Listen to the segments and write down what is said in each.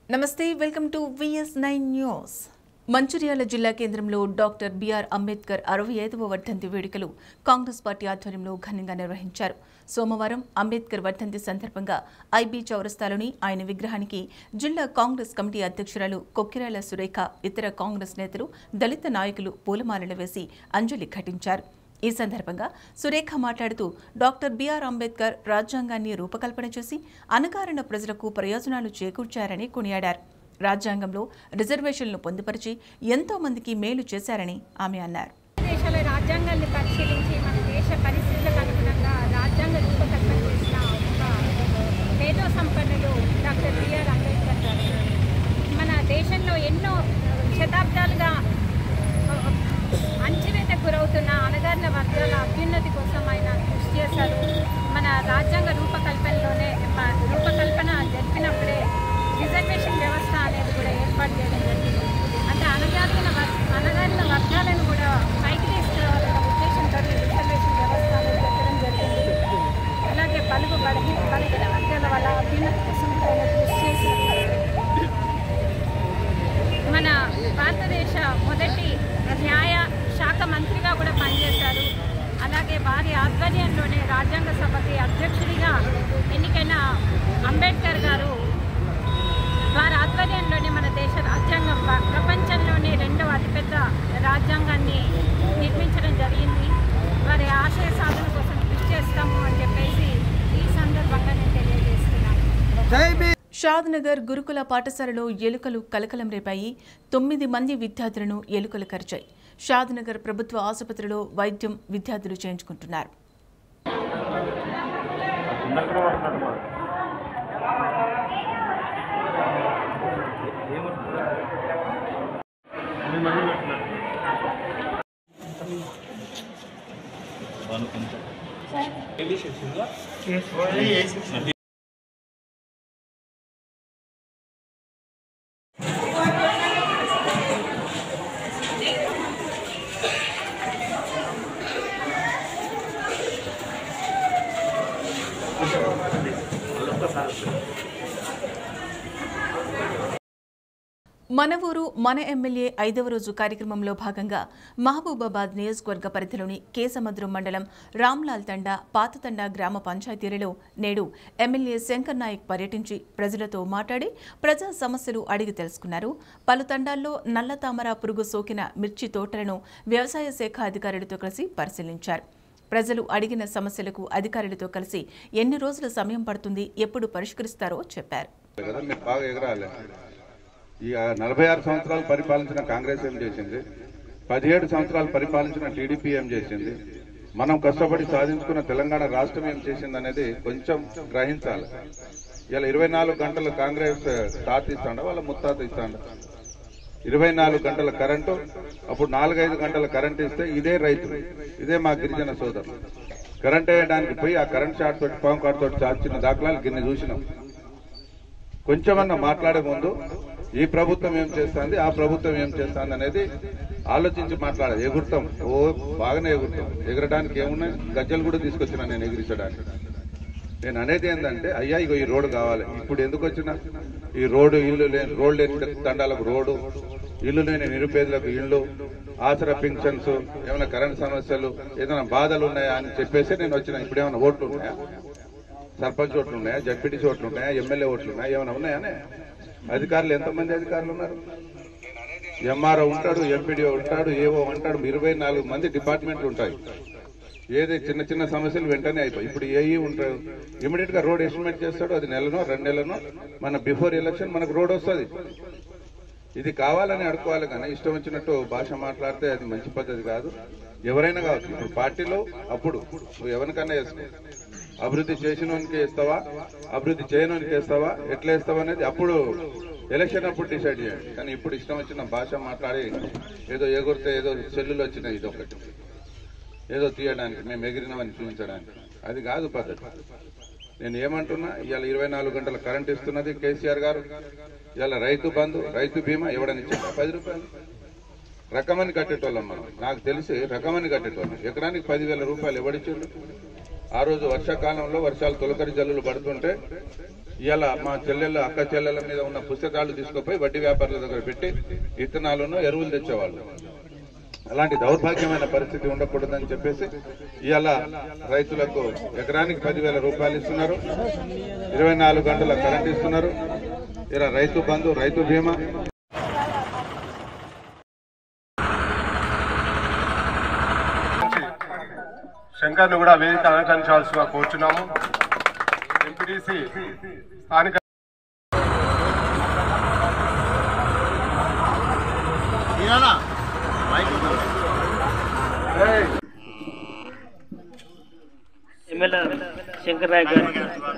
నమస్తే welcome to VS nine news Mancherial జిల్లా కేంద్రంలో డాక్టర్ బిఆర్ అంబేద్కర్ అరవై ఐదవ వర్ధంతి వేడుకలు కాంగ్రెస్ పార్టీ ఆధ్వర్యంలో ఘనంగా నిర్వహించారు సోమవారం అంబేద్కర్ వర్ధంతి సందర్భంగా ఐబీ చౌరస్తాలోని ఆయన విగ్రహానికి జిల్లా కాంగ్రెస్ కమిటీ అధ్యక్షురాలు కొక్కిరాల సురేఖ ఇతర కాంగ్రెస్ నేతలు దళిత నాయకులు పూలమాలలు వేసి అంజలి ఘటించారు ఈ సందర్భంగా సురేఖ మాట్లాడుతూ డాక్టర్ బిఆర్ అంబేద్కర్ రాజ్యాంగాన్ని రూపకల్పన చేసి అణగారిన ప్రజలకు ప్రయోజనాలు చేకూర్చారని కొనియాడారు రాజ్యాంగంలో రిజర్వేషన్లు పొందుపరిచి ఎంతో మందికి మేలు చేశారని ఆమె అన్నారు దేశాల రాజ్యాంగాన్ని పరిశీలించి మన దేశ పరిస్థితులకు అనుగుణంగా రాజ్యాంగ రూపకల్పన చేసిన ఒక మేధో సంపన్నులు డాక్టర్ బిఆర్ అంబేద్కర్ గారు మన దేశంలో ఎన్నో శతాబ్దాలుగా అంచివేతకు గురవుతున్న అణగారిన వర్గాల అభ్యున్నతి కోసం ఆయన కృషి చేశారు మన రాజ్యాంగ రూపకల్పనలోనే ప- రూపకల్పన జరిపినప్పుడే రిజర్వేషన్ వ్యవస్థ అనేది కూడా ఏర్పాటు చేయడం జరిగింది అంటే అణగారిన వర్- అణగారిన వర్గాలను కూడా పైకి తీసుకురావాలన్న ఉద్దేశంతో రిజర్వేషన్ వ్యవస్థ అనేది పెట్టడం జరిగింది అలాగే పలుగు బలహీన బలహీన వర్గాల వాళ్ళ అభ్యున్నతి కోసం కూడా ఆయన కృషి చేశారు మన భారతదేశ మొదటి న్యాయ శాఖ మంత్రిగా కూడా పనిచేశారు అలాగే వారి ఆధ్వర్యంలోనే రాజ్యాంగ సభకి అధ్యక్షుడిగా ఎన్నికైన అంబేద్కర్ గారు వారి ఆధ్వర్యంలోనే మన దేశ రాజ్యాంగం ప్ర- ప్రపంచంలోనే రెండవ అతిపెద్ద రాజ్యాంగాన్ని నిర్మించడం జరిగింది వారి ఆశయ సాధన కోసం కృషి చేస్తాము అని చెప్పేసి ఈ సందర్భంగా నేను తెలియజేస్తున్నాను షాద్ నగర్ గురుకుల పాఠశాలలో ఎలుకలు కలకలం రేపాయి తొమ్మిది మంది విద్యార్థులను ఎలుకలు కరిచాయి షాద్ నగర్ ప్రభుత్వ ఆసుపత్రిలో వైద్యం విద్యార్థులు చేయించుకుంటున్నారు మన ఊరు మన ఎమ్మెల్యే ఐదవ రోజు కార్యక్రమంలో భాగంగా మహబూబాబాద్ నియోజకవర్గ పరిధిలోని కేసముద్రం మండలం రామ్లాల్ తండా పాతతండా గ్రామ పంచాయతీలలో నేడు ఎమ్మెల్యే శంకర్ నాయక్ పర్యటించి ప్రజలతో మాట్లాడి ప్రజా సమస్యలు అడిగి తెలుసుకున్నారు పలు తండాల్లో నల్ల తామర పురుగు సోకిన మిర్చి తోటలను వ్యవసాయ శాఖ అధికారులతో కలిసి పరిశీలించారు ప్రజలు అడిగిన సమస్యలకు అధికారులతో కలిసి ఎన్ని రోజుల సమయం పడుతుంది ఎప్పుడు పరిష్కరిస్తారో చెప్పారు కదా మీరు బాగా ఎగరాలి ఈ నలభై ఆరు సంవత్సరాలు పరిపాలించిన కాంగ్రెస్ ఏం చేసింది పదిహేడు సంవత్సరాలు పరిపాలించిన టీడీపీ ఏం చేసింది మనం కష్టపడి సాధించుకున్న తెలంగాణ రాష్ట్రం ఏం చేసింది అనేది కొంచెం గ్రహించాలి ఇలా ఇరవై నాలుగు గంటలు కాంగ్రెస్ తాత ఇస్తాండ వాళ్ళ ముత్తాత ఇస్తాండ ఇరవై నాలుగు గంటల కరెంటు అప్పుడు నాలుగైదు గంటల కరెంట్ ఇస్తే ఇదే రైతులు ఇదే మా గిరిజన సోదరులు కరెంట్ వేయడానికి పోయి ఆ కరెంట్ షాట్ తోటి పాము కాట్ తోటి చాచిన దాఖలాలు గిన్నె చూసినాం కొంచెమన్నా మాట్లాడే ముందు ఈ ప్రభుత్వం ఏం చేస్తుంది ఆ ప్రభుత్వం ఏం చేస్తుంది అనేది ఆలోచించి మాట్లాడాలి ఎగురుతాం ఓ బాగానే ఎగురుతాం ఎగరడానికి ఏమున్నాయి గజ్జలు కూడా తీసుకొచ్చిన నేను ఎగిరించడానికి నేను అనేది ఏంటంటే అయ్యా ఇగో ఈ రోడ్డు కావాలి ఇప్పుడు ఎందుకు వచ్చిన ఈ రోడ్డు ఇల్లు లేని రోడ్డు లేని తండాలకు రోడ్డు ఇల్లు లేని నిరుపేదలకు ఇల్లు ఆసరా పింఛన్స్ ఏమైనా కరెంట్ సమస్యలు ఏదైనా బాధలు ఉన్నాయా అని చెప్పేసి నేను వచ్చిన ఇప్పుడు ఏమైనా ఓట్లు ఉన్నాయా సర్పంచ్ ఓట్లు ఉన్నాయా జడ్పీటీసీ ఓట్లు ఉన్నాయా ఎమ్మెల్యే ఓట్లు ఉన్నాయా ఏమైనా ఉన్నాయానే అధికారులు ఎంతమంది అధికారులు ఉన్నారు ఎంఆర్ఓ ఉంటాడు ఎంపీడీఓ ఉంటాడు ఏవో ఉంటాడు ఇరవై నాలుగు మంది డిపార్ట్మెంట్లు ఉంటాయి ఏది చిన్న చిన్న సమస్యలు వెంటనే అయిపోయి ఇప్పుడు ఏఈ ఉంటాడు ఇమీడియట్ గా రోడ్ ఎస్టిమేట్ చేస్తాడు అది నెలనో రెండు నెలనో మన బిఫోర్ ఎలక్షన్ మనకు రోడ్ వస్తుంది ఇది కావాలని అడుకోవాలి కానీ ఇష్టం వచ్చినట్టు భాష మాట్లాడితే అది మంచి పద్ధతి కాదు ఎవరైనా కావచ్చు ఇప్పుడు పార్టీలో అప్పుడు నువ్వు ఎవరికైనా వేసుకో అభివృద్ధి చేసినోనికి ఇస్తావా అభివృద్ధి చేయనోనికి ఇస్తావా ఎట్లా ఇస్తావా అనేది అప్పుడు ఎలక్షన్ అప్పుడు డిసైడ్ చేయండి కానీ ఇప్పుడు ఇష్టం వచ్చిన భాష మాట్లాడి ఏదో ఎగురితే ఏదో సెల్లులు వచ్చినాయి ఇది ఒకటి ఏదో తీయడానికి మేము ఎగిరినామని చూపించడానికి అది కాదు పద్ధతి నేను ఏమంటున్నా ఇవాళ ఇరవై నాలుగు గంటల కరెంట్ ఇస్తున్నది కేసీఆర్ గారు ఇవాళ రైతు బంధు రైతు బీమా ఇవ్వడానికి ఇచ్చిందా పది రూపాయలు రకమని కట్టేటోళ్ళం మనం నాకు తెలిసి రకమని కట్టేటోళ్ళం ఎకరానికి పదివేల రూపాయలు ఎవడిచ్చిండు ఆ రోజు వర్షాకాలంలో వర్షాలు తొలకరి జల్లులు పడుతుంటే ఇవాళ మా చెల్లెళ్ళ అక్క చెల్లెల మీద ఉన్న పుస్తకాలు తీసుకుపోయి వడ్డీ వ్యాపారుల దగ్గర పెట్టి విత్తనాలను ఎరువులు తెచ్చేవాళ్ళు అలాంటి దౌర్భాగ్యమైన పరిస్థితి ఉండకూడదని చెప్పేసి ఇవాళ రైతులకు ఎకరానికి పదివేల రూపాయలు ఇస్తున్నారు ఇరవై నాలుగు గంటల కరెంట్ ఇస్తున్నారు ఇలా రైతు బంధు రైతు బీమా శంకర్ను కూడా వేదిక అలంకరించాల్సిగా కోరుచున్నాము ఎంపీడీసీ స్థానిక ఎమ్మెల్యే శంకర్ నాయక్ గారు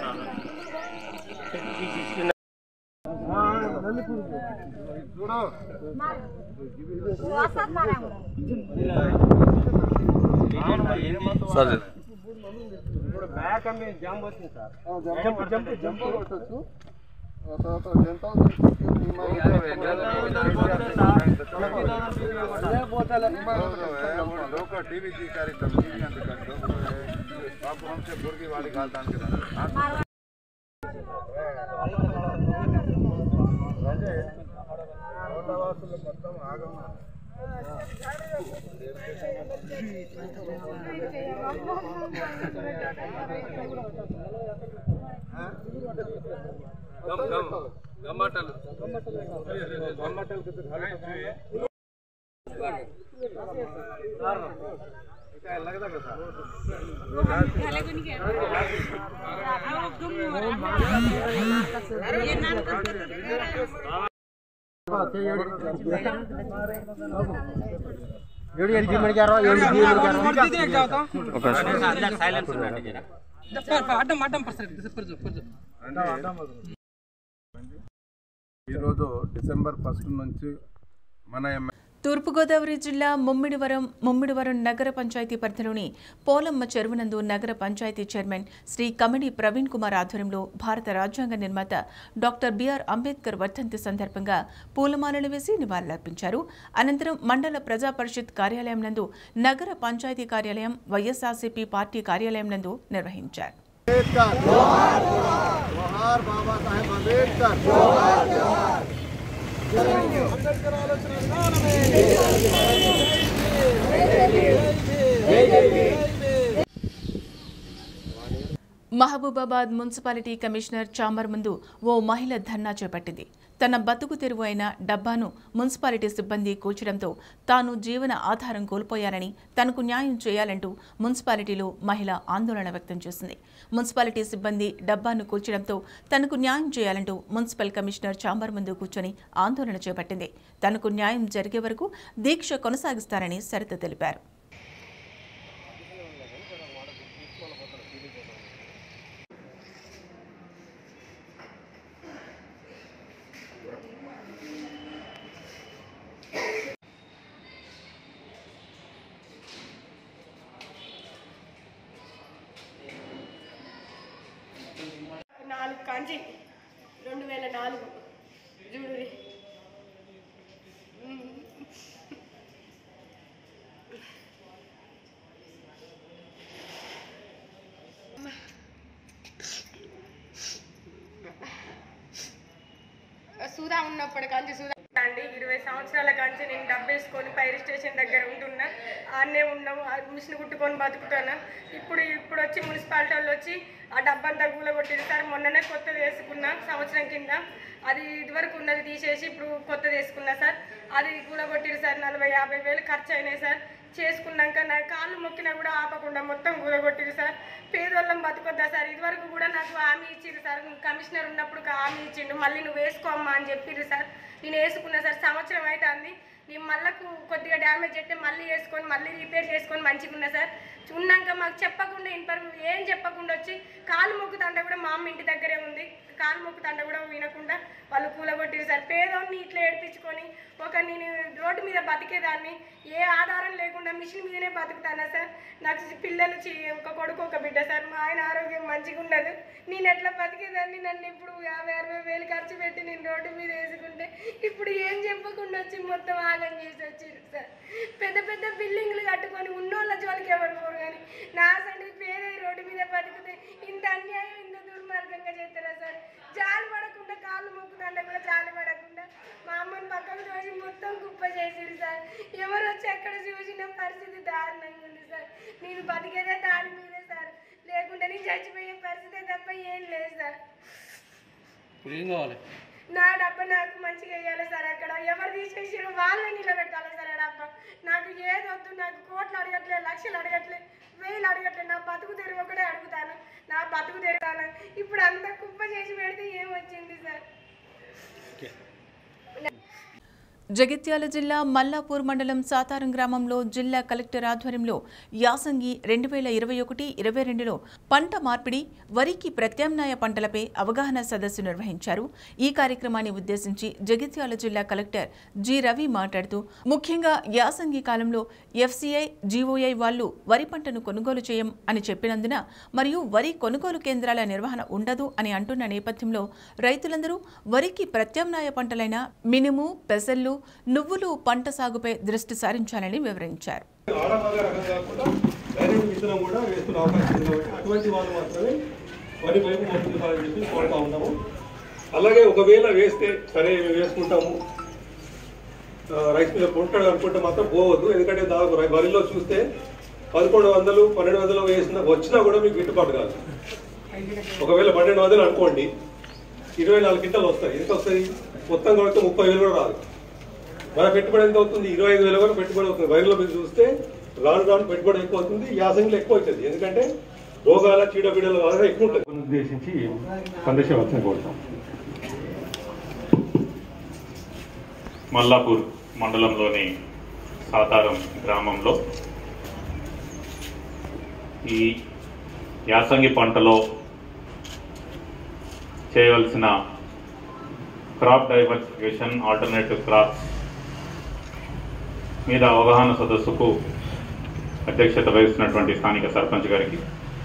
ఈరోజు డిసెంబర్ ఫస్ట్ నుంచి మన ఎమ్మెల్యే తూర్పుగోదావరి జిల్లా ముమ్మిడివరం ముమ్మిడివరం నగర పంచాయతీ పరిధిలోని పోలమ్మ చెరువునందు నగర పంచాయతీ చైర్మన్ శ్రీ కమిడి ప్రవీణ్ కుమార్ ఆధ్వర్యంలో భారత రాజ్యాంగ నిర్మాత డాక్టర్ బిఆర్ అంబేద్కర్ వర్ధంతి సందర్భంగా పూలమాలలు వేసి నివాళులర్పించారు అనంతరం మండల ప్రజా పరిషత్ కార్యాలయం నందు నగర పంచాయతీ కార్యాలయం వైఎస్ఆర్సీపీ పార్టీ కార్యాలయం నందు నిర్వహించారు మహబూబాబాద్ మున్సిపాలిటీ కమిషనర్ చాంబర్ ముందు ఓ మహిళ ధర్నా చేపట్టింది తన బతుకు తెరువు అయిన డబ్బాను మున్సిపాలిటీ సిబ్బంది కూల్చడంతో తాను జీవన ఆధారం కోల్పోయానని తనకు న్యాయం చేయాలంటూ మున్సిపాలిటీలో మహిళ ఆందోళన వ్యక్తం చేసింది మున్సిపాలిటీ సిబ్బంది డబ్బాను కూల్చడంతో తనకు న్యాయం చేయాలంటూ మున్సిపల్ కమిషనర్ చాంబర్ ముందు కూర్చొని ఆందోళన చేపట్టింది తనకు న్యాయం జరిగే వరకు దీక్ష కొనసాగిస్తారని సరిత తెలిపారు నాలుగు కాంచి రెండు వేల నాలుగు చూడు సుధా ఉన్నప్పటి కాంచి సుధా అండి ఇరవై సంవత్సరాల కాంచి నేను డబ్బేసుకొని ఫైర్ స్టేషన్ దగ్గర ఉంటున్నా ఆడనే ఉన్నాము ఆ మిషన్ కుట్టుకొని బతుకుతాను ఇప్పుడు ఇప్పుడు వచ్చి మున్సిపాలిటీ వాళ్ళు వచ్చి ఆ డబ్బంతా కూలగొట్టింది సార్ మొన్ననే కొత్తది వేసుకున్నా సంవత్సరం కింద అది ఇదివరకు ఉన్నది తీసేసి ఇప్పుడు కొత్తది వేసుకున్నా సార్ అది కూలగొట్టిరు సార్ నలభై యాభై వేలు ఖర్చు అయినాయి సార్ చేసుకున్నాక నా కాళ్ళు మొక్కినా కూడా ఆపకుండా మొత్తం కూలగొట్టిరు సార్ పేదోళ్ళం బతుకొద్దా సార్ ఇదివరకు కూడా నాకు హామీ ఇచ్చిరు సార్ కమిషనర్ ఉన్నప్పుడు ఒక హామీ ఇచ్చిండు మళ్ళీ నువ్వు వేసుకోమ్మా అని చెప్పిర్రు సార్ నేను వేసుకున్నా సార్ సంవత్సరం అవుతుంది నేను మళ్ళకు కొద్దిగా డ్యామేజ్ అయితే మళ్ళీ వేసుకొని మళ్ళీ రిపేర్ చేసుకొని మంచిగా ఉన్నా సార్ ఉన్నాక మాకు చెప్పకుండా ఇన్ఫర్మ్ ఏం చెప్పకుండా వచ్చి కాలు మొక్కుతండ కూడా మా అమ్మ ఇంటి దగ్గరే ఉంది కాలు మొక్కుతండ కూడా వినకుండా వాళ్ళు కూలగొట్టిరు సార్ పేదోడిని ఇట్లా ఏడిపించుకొని ఒక నేను రోడ్డు మీద బతికేదాన్ని ఏ ఆధారం లేకుండా మిషన్ మీదనే బతుకుతానా సార్ నాకు పిల్లలు చి- ఒక కొడుకు ఒక బిడ్డ సార్ మా ఆయన ఆరోగ్యం మంచిగా ఉండదు నేను ఎట్లా బతికేదాన్ని నన్ను ఇప్పుడు యాభై అరవై వేలు ఖర్చు పెట్టి నేను రోడ్డు మీద వేసుకుంటే ఇప్పుడు ఏం చెప్పకుండా వచ్చి మొత్తం ఆగం చేసి వచ్చింది సార్ పెద్ద పెద్ద బిల్డింగ్లు కట్టుకొని ఉన్నోళ్ళ జోలికి ఎవరు పోరు కానీ నా సండి పేరే రోడ్డు మీద బతికితే ఇంత అన్యాయం ఇంత దుర్మార్గంగా చేస్తారా సార్ జాలి పడకుండా కాళ్ళు మొక్కుదండ కూడా జాలి పడకుండా మా అమ్మని పక్కకు చూసి మొత్తం కుప్ప చేసిరు సార్ ఎవరు వచ్చి ఎక్కడ చూసిన పరిస్థితి దారుణంగా ఉంది సార్ నేను బతికేదే దాని మీదే సార్ లేకుంటే నేను చచ్చిపోయే పరిస్థితి తప్ప ఏం లేదు సార్ ఇప్పుడు ఏం కావాలి నా డబ్బా నాకు మంచిగా వేయాలి సార్ అక్కడ ఎవరు తీసేసారో వాళ్ళని నిలబెట్టాలి సార్ ఆ డబ్బా నాకు ఏది వద్దు నాకు కోట్లు అడగట్లే లక్షలు అడగట్లే వేలు అడగట్లే నా బతుకు తెరువు ఒకటే అడుగుతాను నా బతుకు తెరుతాను ఇప్పుడు అంత కుప్ప చేసి పెడితే ఏం వచ్చింది సార్ జగిత్యాల జిల్లా మల్లాపూర్ మండలం సాతారం గ్రామంలో జిల్లా కలెక్టర్ ఆధ్వర్యంలో యాసంగి రెండు వేల ఇరవై ఒకటి ఇరవై రెండులో పంట మార్పిడి వరికి ప్రత్యామ్నాయ పంటలపై అవగాహన సదస్సు నిర్వహించారు ఈ కార్యక్రమాన్ని ఉద్దేశించి జగిత్యాల జిల్లా కలెక్టర్ జి రవి మాట్లాడుతూ ముఖ్యంగా యాసంగి కాలంలో ఎఫ్సీఐ జీఓఐ వాళ్లు వరి పంటను కొనుగోలు చేయం అని చెప్పినందున మరియు వరి కొనుగోలు కేంద్రాల నిర్వహణ ఉండదు అని అంటున్న నేపథ్యంలో రైతులందరూ వరికి ప్రత్యామ్నాయ పంటలైన మినుము పెసళ్ళు నువ్వులు పంట సాగుపై దృష్టి సారించాలని వివరించారు ఆడమగ రకం కాకుండా డైరెక్ట్ విత్తనం కూడా వేసుకునే అవకాశం ఉంది కాబట్టి అటువంటి వాళ్ళు మాత్రమే వరి వైపు మొత్తం చెప్పి కోరుతా ఉన్నాము అలాగే ఒకవేళ వేస్తే సరే మేము వేసుకుంటాము ఆ, రైస్ మీద పొంటాడు అనుకుంటే మాత్రం పోవద్దు ఎందుకంటే దాదాపు రై- వరిలో చూస్తే పదకొండు వందలు పన్నెండు వందలు వేసిన వచ్చినా కూడా మీకు గిట్టుబాటు కాదు ఒకవేళ పన్నెండు వందలు అనుకోండి ఇరవై నాలుగు గింటలు వస్తాయి ఎంత వస్తుంది మొత్తం కొడితే ముప్పై వేలు కూడా రాదు మన పెట్టుబడి ఎంత అవుతుంది ఇరవై ఐదు వేల వరకు పెట్టుబడి అవుతుంది వైర్లో మీరు చూస్తే రాను రాను పెట్టుబడి ఎక్కువ అవుతుంది యాసంగిలో ఎక్కువ అవుతుంది ఎందుకంటే రోగాల చీడపీడల వల్ల ఎక్కువ ఉంటుంది ఉద్దేశించి సందేశం వచ్చిన కోరుతాం మల్లాపూర్ మండలంలోని సాతారం గ్రామంలో ఈ యాసంగి పంటలో చేయవలసిన క్రాప్ డైవర్సిఫికేషన్ ఆల్టర్నేటివ్ క్రాప్స్ మీద అవగాహన సదస్సుకు అధ్యక్షత వహిస్తున్నటువంటి స్థానిక సర్పంచ్ గారికి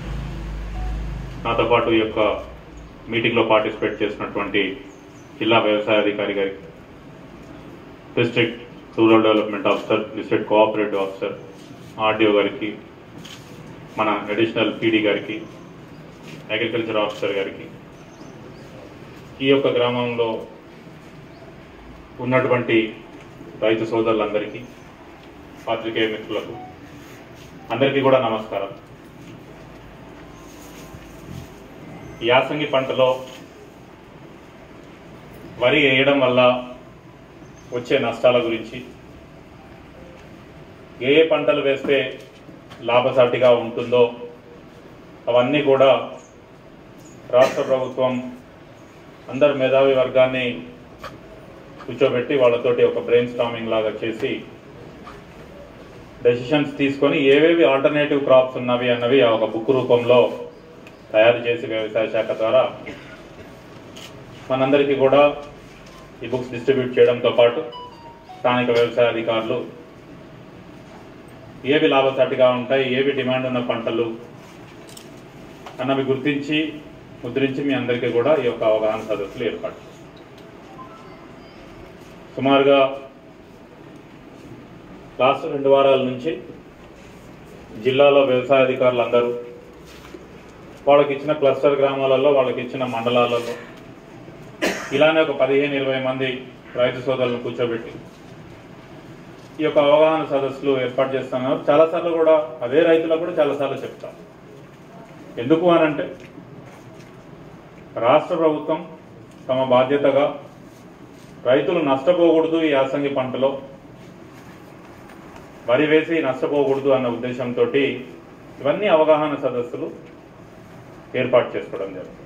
నాతో పాటు ఈ యొక్క మీటింగ్లో పార్టిసిపేట్ చేసినటువంటి జిల్లా వ్యవసాయ అధికారి గారికి district rural development officer district cooperative officer RDO గారికి మన అడిషనల్ పీడీ గారికి అగ్రికల్చర్ ఆఫీసర్ గారికి ఈ యొక్క గ్రామంలో ఉన్నటువంటి రైతు సోదరులందరికీ పాత్రికేయ మిత్రులకు అందరికీ కూడా నమస్కారం ఈ యాసంగి పంటలో వరి వేయడం వల్ల వచ్చే నష్టాల గురించి ఏ ఏ పంటలు వేస్తే లాభసాటిగా ఉంటుందో అవన్నీ కూడా రాష్ట్ర ప్రభుత్వం అందరు మేధావి వర్గాన్ని కూర్చోబెట్టి వాళ్ళతోటి ఒక బ్రెయిన్ స్టామింగ్ లాగా చేసి డెసిషన్స్ తీసుకొని ఏవేవి ఆల్టర్నేటివ్ క్రాప్స్ ఉన్నవి అన్నవి ఆ ఒక బుక్ రూపంలో తయారు చేసి వ్యవసాయ శాఖ ద్వారా మనందరికీ కూడా ఈ బుక్స్ డిస్ట్రిబ్యూట్ చేయడంతో పాటు స్థానిక వ్యవసాయ అధికారులు ఏవి లాభసాటిగా ఉంటాయి ఏవి డిమాండ్ ఉన్న పంటలు అన్నవి గుర్తించి ముద్రించి మీ అందరికీ కూడా ఈ యొక్క అవగాహన సదస్సులు ఏర్పాటు చేశారు. సుమారుగా లాస్ట్ రెండు వారాల నుంచి జిల్లాలో వ్యవసాయ అధికారులు అందరూ వాళ్ళకి ఇచ్చిన క్లస్టర్ గ్రామాలలో వాళ్ళకి ఇచ్చిన మండలాలలో ఇలానే ఒక పదిహేను ఇరవై మంది రైతు సోదరులను కూర్చోబెట్టి ఈ యొక్క అవగాహన సదస్సులు ఏర్పాటు చేస్తున్నారు చాలాసార్లు కూడా అదే రైతులకు కూడా చాలాసార్లు చెప్తాం ఎందుకు అనంటే రాష్ట్ర ప్రభుత్వం తమ బాధ్యతగా రైతులు నష్టపోకూడదు ఈ యాసంగి పంటలో వరి వేసి నష్టపోకూడదు అన్న ఉద్దేశంతో ఇవన్నీ అవగాహన సదస్సులు ఏర్పాటు చేసుకోవడం జరిగింది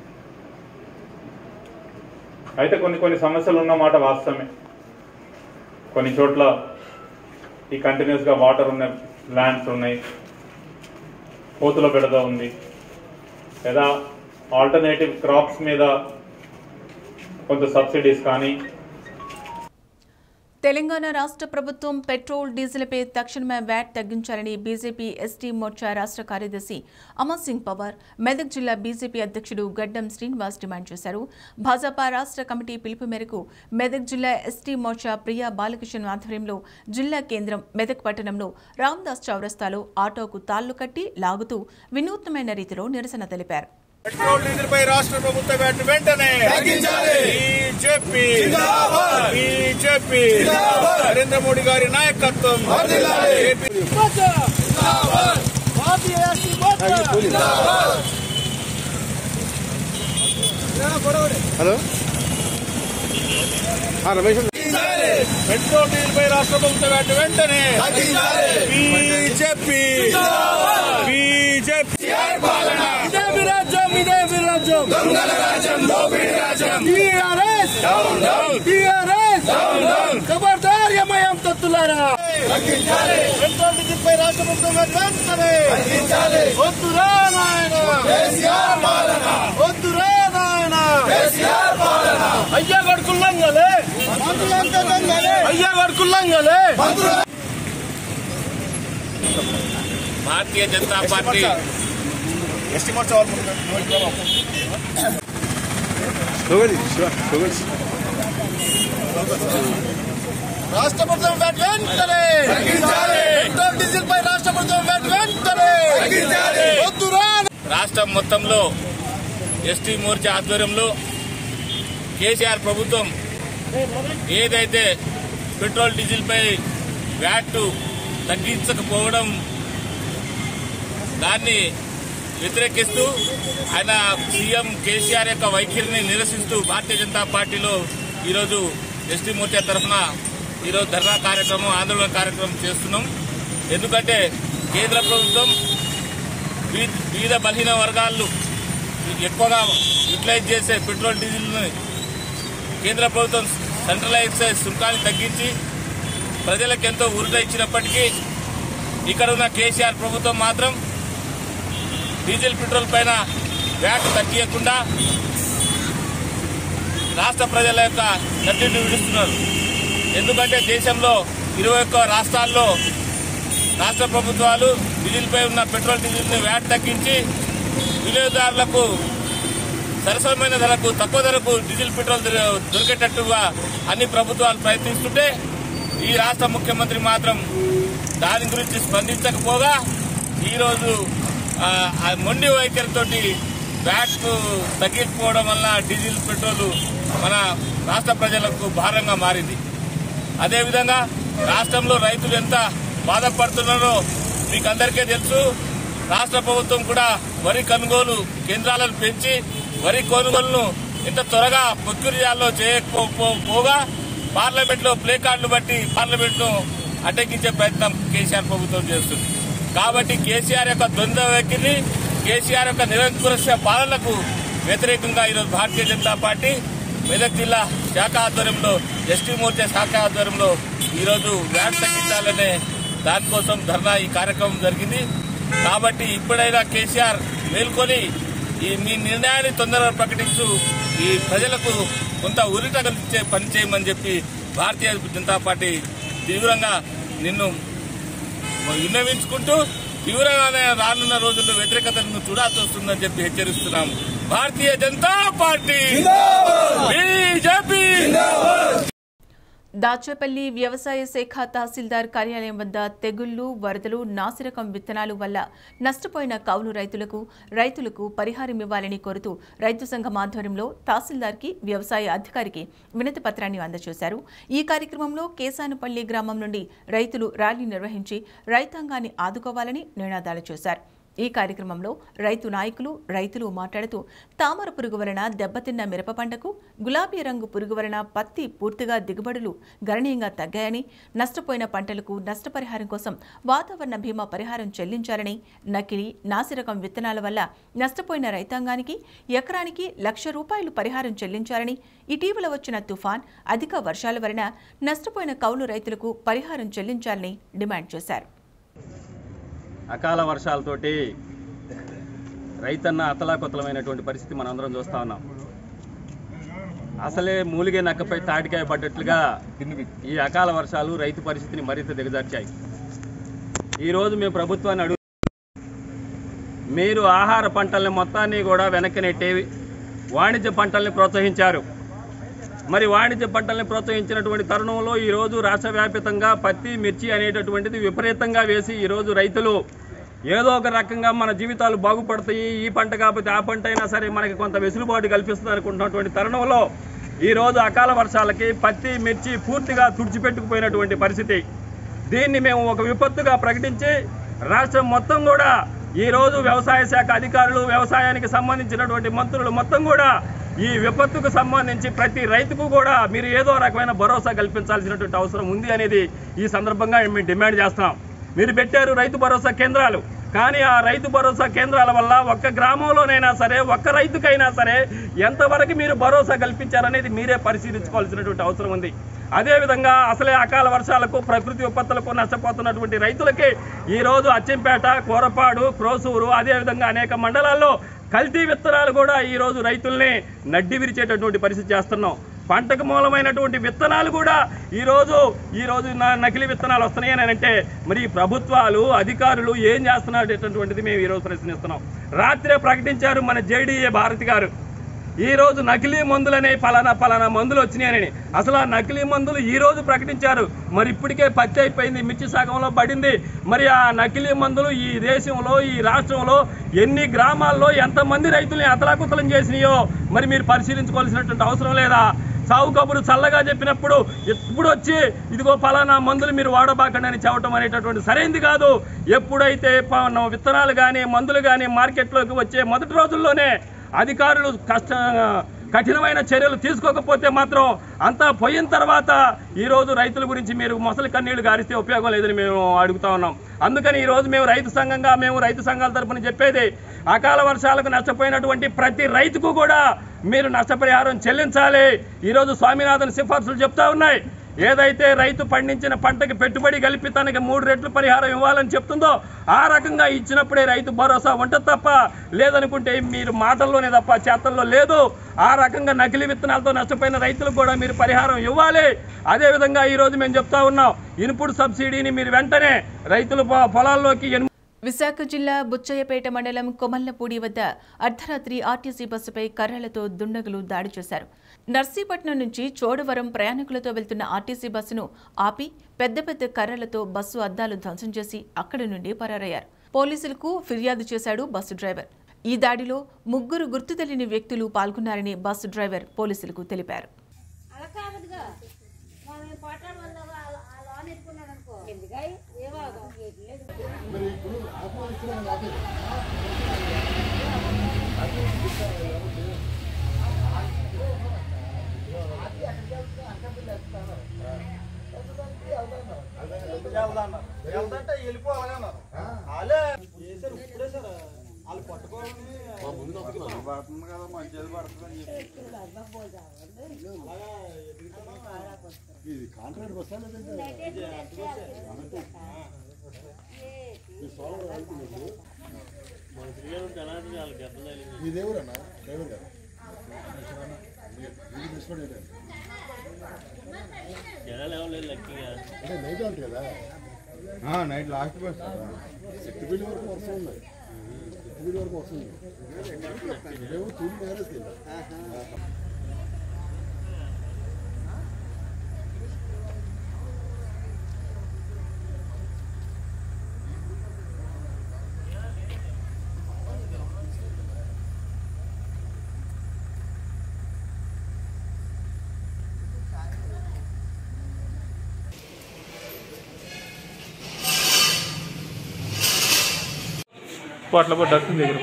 అయితే కొన్ని కొన్ని సమస్యలు ఉన్న మాట వాస్తవమే కొన్ని చోట్ల ఈ కంటిన్యూస్గా వాటర్ ఉన్న ల్యాండ్స్ ఉన్నాయి కోతుల బెడద ఉంది లేదా ఆల్టర్నేటివ్ క్రాప్స్ మీద కొంత సబ్సిడీస్ కానీ తెలంగాణ రాష్ట్ర ప్రభుత్వం పెట్రోల్ డీజిల్పై తక్షణమే వ్యాట్ తగ్గించాలని బీజేపీ ఎస్టీ మోర్చా రాష్ట్ర కార్యదర్శి అమర్ సింగ్ పవార్ మెదక్ జిల్లా బీజేపీ అధ్యక్షుడు గడ్డం శ్రీనివాస్ డిమాండ్ చేశారు భాజపా రాష్ట్ర కమిటీ పిలుపు మేరకు మెదక్ జిల్లా ఎస్టీ మోర్చా ప్రియా బాలకృష్ణ ఆధ్వర్యంలో జిల్లా కేంద్రం మెదక్ పట్టణంలో రామ్దాస్ చౌరస్తాలో ఆటోకు తాళ్లు కట్టి లాగుతూ వినూత్నమైన రీతిలో నిరసన తెలిపారు పెట్రోల్ డీజిల్ పై రాష్ట్ర ప్రభుత్వ వ్యాట్ వెంటనే బీజేపీ బీజేపీ నరేంద్ర మోడీ గారి నాయకత్వం AP hello Ramesh petrol diesel పై రాష్ట్ర ప్రభుత్వ వ్యాట్ వెంటనే బీజేపీ బీజేపీ ఇదే విరాజ్యం ఇదే విరాజ్యం దొంగల రాజ్యం దోపిడీ రాజ్యం TRS down down TRS down down ఖబర్దార్ ఎంఐఎం తత్తులారా తగ్గించాలి పెట్రోల్ డీజిల్ పై రాష్ట్ర ప్రభుత్వం వ్యాట్ వెంటనే తగ్గించాలి వద్దురా నాయన కేసీఆర్ పాలన వద్దురా నాయన కేసీఆర్ పాలన అయ్యా గడుకుల్లంగలే అయ్యా గడుకుల్లంగలే Bharatiya Janata party ST Morcha sugar sugar రాష్ట్ర ప్రభుత్వం వ్యాట్ వెంటనే పెట్రోల్ డీజిల్ పై రాష్ట్ర ప్రభుత్వం వ్యాట్ వెంటనే వద్దురా రాష్ట్రం మొత్తంలో ఎస్టీ మోర్చా ఆధ్వర్యంలో కేసీఆర్ ప్రభుత్వం ఏదైతే పెట్రోల్ డీజిల్ పై వ్యాట్ తగ్గించకపోవడం దాన్ని వ్యతిరేకిస్తూ ఆయన సీఎం కేసీఆర్ యొక్క వైఖరిని నిరసిస్తూ భారతీయ జనతా పార్టీలో ఈరోజు ఎస్టీ మోర్చా తరఫున ఈరోజు ధర్నా కార్యక్రమం ఆందోళన కార్యక్రమం చేస్తున్నాం ఎందుకంటే కేంద్ర ప్రభుత్వం వీ- వివిధ బలహీన వర్గాలు ఎక్కువగా యూటిలైజ్ చేసే పెట్రోల్ డీజిల్ని కేంద్ర ప్రభుత్వం సెంట్రలైజ్ సుంకాన్ని తగ్గించి ప్రజలకు ఎంతో ఊరట ఇచ్చినప్పటికీ ఇక్కడ ఉన్న కేసీఆర్ ప్రభుత్వం మాత్రం డీజిల్ పెట్రోల్ పైన వ్యాట్ తగ్గియకుండా రాష్ట్ర ప్రజల యొక్క నడ్డిని విడుస్తున్నారు ఎందుకంటే దేశంలో ఇరవై ఒక్క రాష్ట్రాల్లో రాష్ట్ర ప్రభుత్వాలు డీజిల్ పై ఉన్న పెట్రోల్ డీజిల్ ని వ్యాట్ తగ్గించి వినియోగదారులకు సరసమైన ధరకు తక్కువ ధరకు డీజిల్ పెట్రోల్ దొరి- దొరికేటట్టుగా అన్ని ప్రభుత్వాలు ప్రయత్నిస్తుంటే ఈ రాష్ట్ర ముఖ్యమంత్రి మాత్రం దాని గురించి స్పందించకపోగా ఈరోజు ఆ, ఆ మొండి వైఖరితోటి వ్యాట్ తగ్గిపోవడం వల్ల డీజిల్ పెట్రోల్ మన రాష్ట్ర ప్రజలకు భారంగా మారింది అదేవిధంగా రాష్ట్రంలో రైతులు ఎంత బాధపడుతున్నారో మీకు అందరికీ తెలుసు రాష్ట్ర ప్రభుత్వం కూడా వరి కొనుగోలు కేంద్రాలను పెంచి వరి కొనుగోలును ఇంత త్వరగా పొత్తురియాల్లో చేయకపోగా పార్లమెంట్ లో ప్లే కార్డులు బట్టి పార్లమెంట్ ను అడ్డగించే ప్రయత్నం కేసీఆర్ ప్రభుత్వం చేస్తుంది కాబట్టి కేసీఆర్ యొక్క ద్వంద్వ వైఖరిని కేసీఆర్ యొక్క నిరంకుశ పాలనకు వ్యతిరేకంగా ఈరోజు భారతీయ జనతా పార్టీ మెదక్ జిల్లా శాఖ ఆధ్వర్యంలో ఎస్టీ మోర్చా శాఖ ఆధ్వర్యంలో ఈరోజు వ్యాట్ తగ్గించాలనే దానికోసం ధర్నా ఈ కార్యక్రమం జరిగింది కాబట్టి ఇప్పుడైనా కేసీఆర్ మేల్కొని ఈ మీ నిర్ణయాన్ని తొందరగా ప్రకటిస్తూ ఈ ప్రజలకు కొంత ఉరిట కలిగించే పని చేయమని చెప్పి భారతీయ జనతా పార్టీ తీవ్రంగా నిన్ను విన్నవించుకుంటూ తీవ్రమైన రానున్న రోజుల్లో వ్యతిరేకతను చూడాల్సి వస్తుందని చెప్పి హెచ్చరిస్తున్నాము భారతీయ జనతా పార్టీ బీజేపీ దాచేపల్లి వ్యవసాయ శాఖ తహసీల్దార్ కార్యాలయం వద్ద తెగుళ్లు వరదలు నాసిరకం విత్తనాలు వల్ల నష్టపోయిన కౌలు రైతులకు రైతులకు పరిహారం ఇవ్వాలని కోరుతూ రైతు సంఘం ఆధ్వర్యంలో తహసీల్దార్కి వ్యవసాయ అధికారికి వినతి పత్రాన్ని అందజేశారు ఈ కార్యక్రమంలో కేసానపల్లి గ్రామం నుండి రైతులు ర్యాలీ నిర్వహించి రైతాంగాన్ని ఆదుకోవాలని నినాదాలు చేశారు ఈ కార్యక్రమంలో రైతు నాయకులు రైతులు మాట్లాడుతూ తామర పురుగు వలన దెబ్బతిన్న మిరప పంటకు గులాబీ రంగు పురుగు వలన పత్తి పూర్తిగా దిగుబడులు గణనీయంగా తగ్గాయని నష్టపోయిన పంటలకు నష్టపరిహారం కోసం వాతావరణ బీమా పరిహారం చెల్లించాలని నకిలీ నాసిరకం విత్తనాల వల్ల నష్టపోయిన రైతాంగానికి ఎకరానికి లక్ష రూపాయలు పరిహారం చెల్లించాలని ఇటీవల వచ్చిన తుఫాన్ అధిక వర్షాల వలన నష్టపోయిన కౌలు రైతులకు పరిహారం చెల్లించాలని డిమాండ్ చేశారు అకాల వర్షాలతోటి రైతన్న అతలాకుతలమైనటువంటి పరిస్థితి మనం అందరం చూస్తూ ఉన్నాం అసలే మూలిగే నక్కపై తాటికాయ పడ్డట్లుగా ఈ అకాల వర్షాలు రైతు పరిస్థితిని మరింత దిగజార్చాయి ఈరోజు మేము ప్రభుత్వాన్ని అడుగు మీరు ఆహార పంటల్ని మొత్తాన్ని కూడా వెనక్కి నెట్టి వాణిజ్య పంటల్ని ప్రోత్సహించారు మరి వాణిజ్య పంటల్ని ప్రోత్సహించినటువంటి తరుణంలో ఈరోజు రాష్ట్ర వ్యాప్తంగా పత్తి మిర్చి అనేటటువంటిది విపరీతంగా వేసి ఈరోజు రైతులు ఏదో ఒక రకంగా మన జీవితాలు బాగుపడతాయి ఈ పంట కాకపోతే ఆ పంట అయినా సరే మనకి కొంత వెసులుబాటు కల్పిస్తుంది అనుకుంటున్నటువంటి తరుణంలో ఈరోజు అకాల వర్షాలకి పత్తి మిర్చి పూర్తిగా తుడిచిపెట్టుకుపోయినటువంటి పరిస్థితి దీన్ని మేము ఒక విపత్తుగా ప్రకటించి రాష్ట్రం మొత్తం కూడా ఈరోజు వ్యవసాయ శాఖ అధికారులు వ్యవసాయానికి సంబంధించినటువంటి మంత్రులు మొత్తం కూడా ఈ విపత్తుకు సంబంధించి ప్రతి రైతుకు కూడా మీరు ఏదో రకమైన భరోసా కల్పించాల్సినటువంటి అవసరం ఉంది అనేది ఈ సందర్భంగా మేము డిమాండ్ చేస్తున్నాం మీరు పెట్టారు రైతు భరోసా కేంద్రాలు కానీ ఆ రైతు భరోసా కేంద్రాల వల్ల ఒక్క గ్రామంలోనైనా సరే ఒక్క రైతుకైనా సరే ఎంతవరకు మీరు భరోసా కల్పించారనేది మీరే పరిశీలించుకోవాల్సినటువంటి అవసరం ఉంది అదేవిధంగా అసలే అకాల వర్షాలకు ప్రకృతి విపత్తులకు నష్టపోతున్నటువంటి రైతులకి ఈరోజు అచ్చంపేట కోరపాడు క్రోసూరు అదేవిధంగా అనేక మండలాల్లో కల్తీ విత్తనాలు కూడా ఈరోజు రైతుల్ని నడ్డి విరిచేటటువంటి పరిస్థితి చేస్తున్నాం పంటకు మూలమైనటువంటి విత్తనాలు కూడా ఈరోజు ఈరోజు న- నకిలీ విత్తనాలు వస్తున్నాయి అని అంటే మరి ఈ ప్రభుత్వాలు అధికారులు ఏం చేస్తున్నటువంటిది మేము ఈరోజు ప్రశ్నిస్తున్నాం రాత్రే ప్రకటించారు మన జేడీఏ భారతి గారు ఈ రోజు నకిలీ మందులనే పలానా పలానా మందులు వచ్చినాయని అసలు ఆ నకిలీ మందులు ఈ రోజు ప్రకటించారు మరి ఇప్పటికే పత్తి అయిపోయింది మిర్చి సగంలో పడింది మరి ఆ నకిలీ మందులు ఈ దేశంలో ఈ రాష్ట్రంలో ఎన్ని గ్రామాల్లో ఎంతమంది రైతుల్ని అతలాకుతలం చేసినాయో మరి మీరు పరిశీలించుకోవాల్సినటువంటి అవసరం లేదా సాగు కబురు చల్లగా చెప్పినప్పుడు ఎప్పుడు వచ్చి ఇదిగో ఫలానా మందులు మీరు వాడబాకండి అని చెప్పడం అనేటటువంటి సరైంది కాదు ఎప్పుడైతే ప- విత్తనాలు కానీ మందులు కానీ మార్కెట్లోకి వచ్చే మొదటి రోజుల్లోనే అధికారులు కష్ట కఠినమైన చర్యలు తీసుకోకపోతే మాత్రం అంతా పోయిన తర్వాత ఈరోజు రైతుల గురించి మీరు మొసలి కన్నీళ్లు గారిస్తే ఉపయోగం లేదని మేము అడుగుతా ఉన్నాం అందుకని ఈరోజు మేము రైతు సంఘంగా మేము రైతు సంఘాల తరపున చెప్పేది అకాల వర్షాలకు నష్టపోయినటువంటి ప్రతి రైతుకు కూడా మీరు నష్టపరిహారం చెల్లించాలి ఈరోజు స్వామినాథన్ సిఫార్సులు చెప్తా ఉన్నాయి ఏదైతే రైతు పండించిన పంటకి పెట్టుబడి కలిపి తనకి మూడు రెట్లు పరిహారం ఇవ్వాలని చెప్తుందో ఆ రకంగా ఇచ్చినప్పుడే రైతు భరోసా ఉంటుంది తప్ప లేదనుకుంటే మీరు మాటల్లోనే తప్ప చేతల్లో లేదు ఆ రకంగా నకిలీ విత్తనాలతో నష్టపోయిన రైతులకు కూడా మీరు పరిహారం ఇవ్వాలి అదేవిధంగా ఈరోజు మేము చెప్తా ఉన్నాం ఇన్పుట్ సబ్సిడీని మీరు వెంటనే రైతుల పొ- పొలాల్లోకి ఎను- విశాఖ జిల్లా బుచ్చయ్యపేట మండలం కొమల్లపూడి వద్ద అర్ధరాత్రి ఆర్టీసీ బస్సుపై కర్రలతో దుండగులు దాడి చేశారు నర్సీపట్నం నుంచి చోడవరం ప్రయాణికులతో వెళ్తున్న ఆర్టీసీ బస్సును ఆపి పెద్ద పెద్ద కర్రలతో బస్సు అద్దాలు ధ్వంసం చేసి అక్కడి నుండి పరారయ్యారు పోలీసులకు ఫిర్యాదు చేశాడు బస్సు డ్రైవర్ ఈ దాడిలో ముగ్గురు గుర్తు తెలియని వ్యక్తులు పాల్గొన్నారని బస్సు డ్రైవర్ పోలీసులకు తెలిపారు అలా కావద్దుగా మనం పట్టణం వల్ల ఆ లోన్ ఎత్తుకున్నాడు అనుకో ఎందుకై ఏవో వెళ్తుంటే వెళ్ళిపోవాలన్నారు వాళ్ళే చేశారు ఇప్పుడే సార్ వాళ్ళు పట్టుకోవాలని పడుతుంది కదా మంచిది పడుతుందని ఇది కాంట్రాక్ట్ బస్సా లేదంటే ఈ సోలార్ వెళ్తున్నప్పుడు మీదేవరన్నా డ్రైవర్ గారు ఇది డిస్కౌంట్ ఏంటండి అంటే నైట్ అవుట్ కదా నైట్ లాస్ట్ బస్ ఎట్టుబడి వరకు వర్షం ఉంది ఎట్టుబడి వరకు వర్షం ఉంది ఇదేమో తూలి మేరేస్తుంది అట్లా పోయి డస్టింగ్ దగ్గర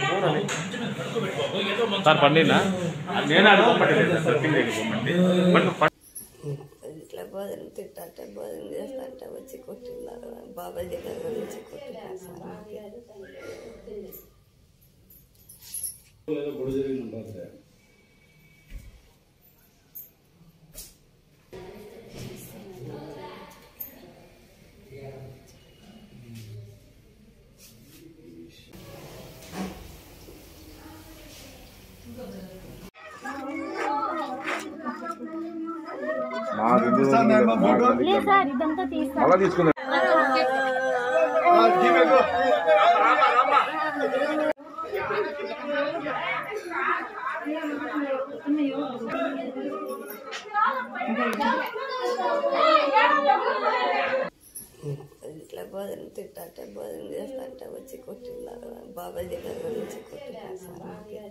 సార్ పండినా నేను అనుకోమంటే డస్టింగ్ దగ్గర పోమండి ఇట్లా భోజనం తింటే భోజనం చేస్తుంటే వచ్చి కొట్టిన్నారు బాబాయ్ దగ్గర నుంచి కొట్టినారు సార్ మాకు ఎందుకు మాకు లేదు సార్ ఇదంతా తీస్తాను మళ్ళా తీసుకుందాం ఇట్లా బోధన తిట్టంటే బోధన చేస్తుంటే వచ్చి కొట్టిన్నారు బాబాయ్ దగ్గర నుంచి కొట్టినారు సార్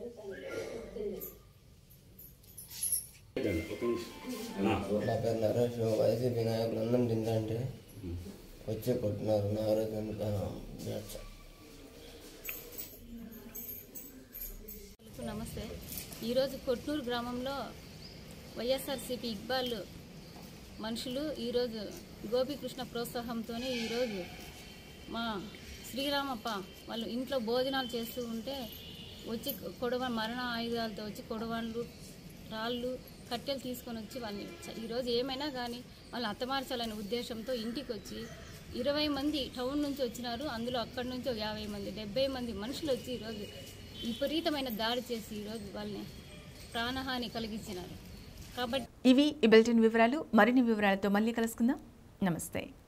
నా పేరు నరేష్ వైసీపీ నాయకులు అన్నం తిందంటే వచ్చి కొట్టినారు నా ఆరోగ్యం బ్యాట్స్ అందరికీ నమస్తే ఈరోజు కొట్నూరు గ్రామంలో వైఎస్ఆర్సీపీ ఇక్బాల్ మనుషులు ఈరోజు గోపీకృష్ణ ప్రోత్సాహంతోనే ఈరోజు మా శ్రీరామప్ప వాళ్ళు ఇంట్లో భోజనాలు చేస్తూ ఉంటే వచ్చి కొడవ మరణ ఆయుధాలతో వచ్చి కొడవళ్ళు రాళ్ళు కట్టెలు తీసుకొని వచ్చి వాళ్ళని చ- ఈరోజు ఏమైనా కానీ వాళ్ళని హతమార్చాలనే ఉద్దేశంతో ఇంటికి వచ్చి ఇరవై మంది టౌన్ నుంచి వచ్చినారు అందులో అక్కడి నుంచి ఒక యాభై మంది డెబ్బై మంది మనుషులు వచ్చి ఈరోజు విపరీతమైన దాడి చేసి ఈరోజు వాళ్ళని ప్రాణహాని కలిగించినారు కాబట్టి ఇవి ఈ బులెటిన్ వివరాలు మరిన్ని వివరాలతో మళ్ళీ కలుసుకుందాం నమస్తే